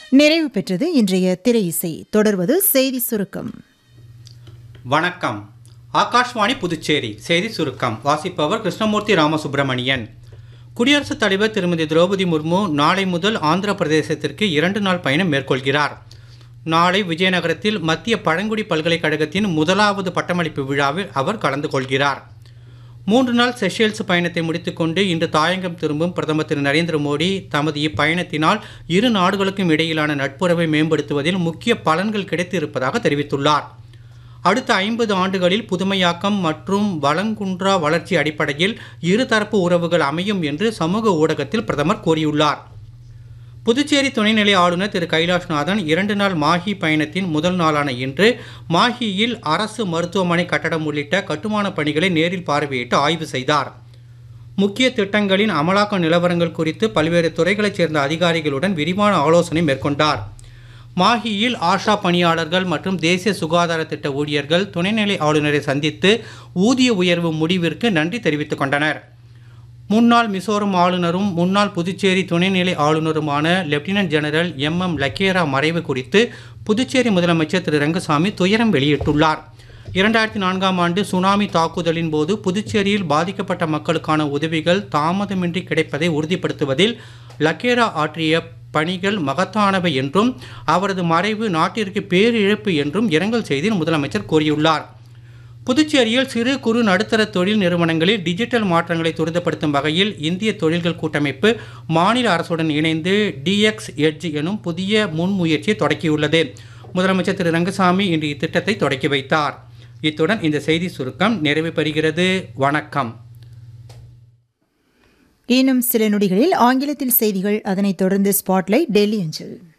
நிறைவு பெற்றது இன்றைய திரை இசை தொடர்வது செய்தி சுருக்கம் வணக்கம் ஆகாஷ்வாணி புதுச்சேரி செய்தி சுருக்கம் வாசிப்பவர் கிருஷ்ணமூர்த்தி ராமசுப்பிரமணியன் குடியரசுத் தலைவர் திருமதி திரௌபதி முர்மு நாளை முதல் ஆந்திர பிரதேசத்திற்கு இரண்டு நாள் பயணம் மேற்கொள்கிறார் நாளை விஜயநகரத்தில் மத்திய பழங்குடி பல்கலைக்கழகத்தின் முதலாவது பட்டமளிப்பு விழாவில் அவர் கலந்து கொள்கிறார் மூன்று நாள் செஷல்ஸ் பயணத்தை முடித்துக்கொண்டு இன்று தாயகம் திரும்பும் பிரதமர் திரு நரேந்திர மோடி தமது இப்பயணத்தினால் இரு நாடுகளுக்கும் இடையிலான நட்புறவை மேம்படுத்துவதில் முக்கிய பலன்கள் கிடைத்து இருப்பதாக தெரிவித்துள்ளார் அடுத்த ஐம்பது ஆண்டுகளில் புதுமையாக்கம் மற்றும் வளங்குன்றா வளர்ச்சி அடிப்படையில் இருதரப்பு உறவுகள் அமையும் என்று சமூக ஊடகத்தில் பிரதமர் கூறியுள்ளார் புதுச்சேரி துணைநிலை ஆளுநர் திரு கைலாஷ்நாதன் இரண்டு நாள் மாஹி பயணத்தின் முதல் நாளான இன்று மாஹியில் அரசு மருத்துவமனை கட்டடம் உள்ளிட்ட கட்டுமான பணிகளை நேரில் பார்வையிட்டு ஆய்வு செய்தார் முக்கிய திட்டங்களின் அமலாக்க நிலவரங்கள் குறித்து பல்வேறு துறைகளைச் சேர்ந்த அதிகாரிகளுடன் விரிவான ஆலோசனை மேற்கொண்டார் மாஹியில் ஆஷா பணியாளர்கள் மற்றும் தேசிய சுகாதார திட்ட ஊழியர்கள் துணைநிலை ஆளுநரை சந்தித்து ஊதிய உயர்வு முடிவிற்கு நன்றி தெரிவித்துக் கொண்டனர் முன்னாள் மிசோரம் ஆளுநரும் முன்னாள் புதுச்சேரி துணைநிலை ஆளுநருமான lieutenant general M M Lakhera மறைவு குறித்து புதுச்சேரி முதலமைச்சர் திரு ரங்கசாமி துயரம் வெளியிட்டுள்ளார் இரண்டாயிரத்தி நான்காம் ஆண்டு சுனாமி தாக்குதலின் போது புதுச்சேரியில் பாதிக்கப்பட்ட மக்களுக்கான உதவிகள் தாமதமின்றி கிடைப்பதை உறுதிப்படுத்துவதில் லக்கேரா ஆற்றிய பணிகள் மகத்தானவை என்றும் அவரது மறைவு நாட்டிற்கு பேரிழப்பு என்றும் இரங்கல் செய்தியில் முதலமைச்சர் கூறியுள்ளார் புதுச்சேரியில் சிறு குறு நடுத்தர தொழில் நிறுவனங்களில் டிஜிட்டல் மாற்றங்களை துரிதப்படுத்தும் வகையில் இந்திய தொழில்கள் கூட்டமைப்பு மாநில அரசுடன் இணைந்து டிஎக்ஸ் எட்ஜ் எனும் புதிய முன்முயற்சியை தொடக்கியுள்ளது முதலமைச்சர் திரு ரங்கசாமி இன்று இத்திட்டத்தை தொடக்கி வைத்தார் இத்துடன் இந்த செய்தி சுருக்கம் நிறைவு பெறுகிறது வணக்கம் இன்னும் சில நொடிகளில் ஆங்கிலத்தில் செய்திகள் அதனைத் தொடர்ந்து ஸ்பாட்லைட் டெல்லி அஞ்சல்